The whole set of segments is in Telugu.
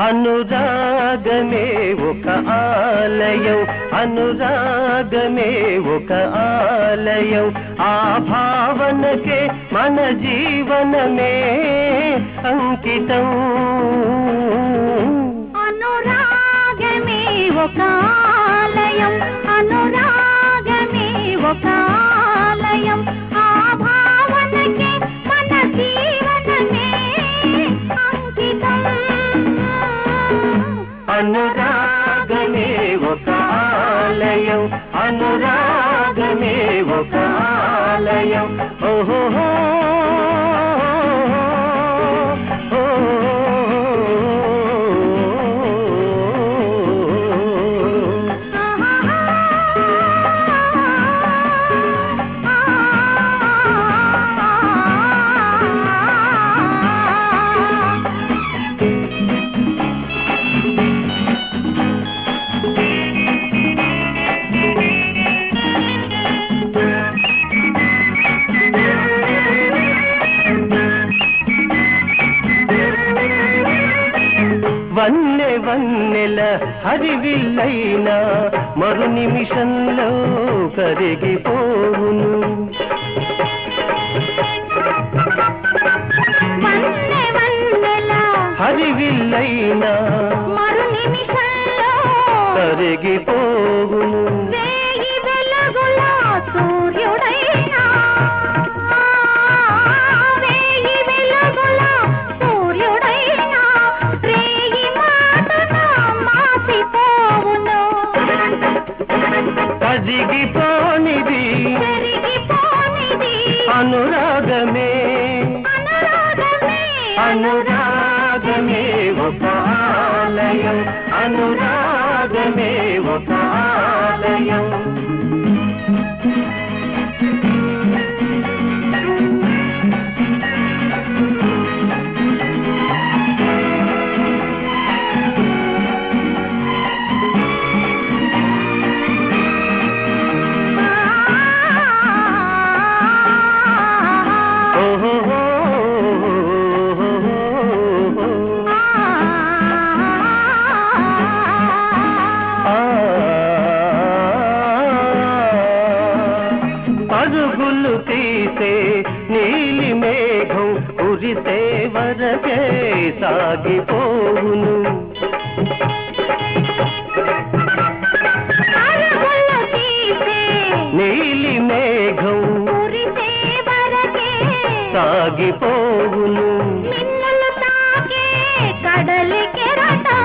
అనురాగమే ఒక ఆలయం అనురాగమే ఒక ఆలయం ఆ భావనకే మన జీవనమే అంకితం అనురాగమే ఒక ఆలయం అనురాగమే ఒక ఆలయం ఆ భావనకే మన జీవనమే అంకితం అనురాగమే ఒక ఆలయం అనురాగమే ఒక ఆలయం ఓహో వన్నె వన్నెల హరివిల్లైన మరు నిమిషంలో కరిగిపోవును వన్నె వన్నెల హరివిల్లైన మరు నిమిషంలో కరిగిపోవును వేయి వెలుగుల సూర్యుడైనా వేయి వెలుగుల సూర్యుడైనా రేయి మాటన మాసిపోవును కరిగిపోనిది పెరిగిపోనిది అనురాగమే అనురాగమే అనురాగమే ఒక ఆలయం అనురాగమే ఒక ఆలయం ఓహో పరుగులు తీసే నీలి మేఘం కురిసే వరకే సాగిపోవును అరుగులు తీసే నీలి మేఘం కురిసే వరకే సాగిపోవును మిన్నులు తాకే కడలి కెరటం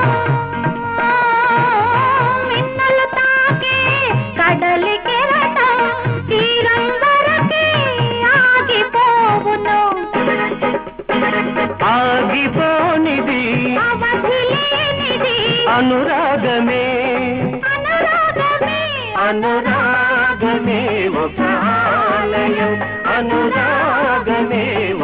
మిన్నులు తాకే కడలి కెరటం తీరం వరకే ఆగిపోవును ఆగిపోనిది అవధి లేనిది అనురాగమే అనురాగమే అనురాగమే ఒక ఆలయం అనురాగమే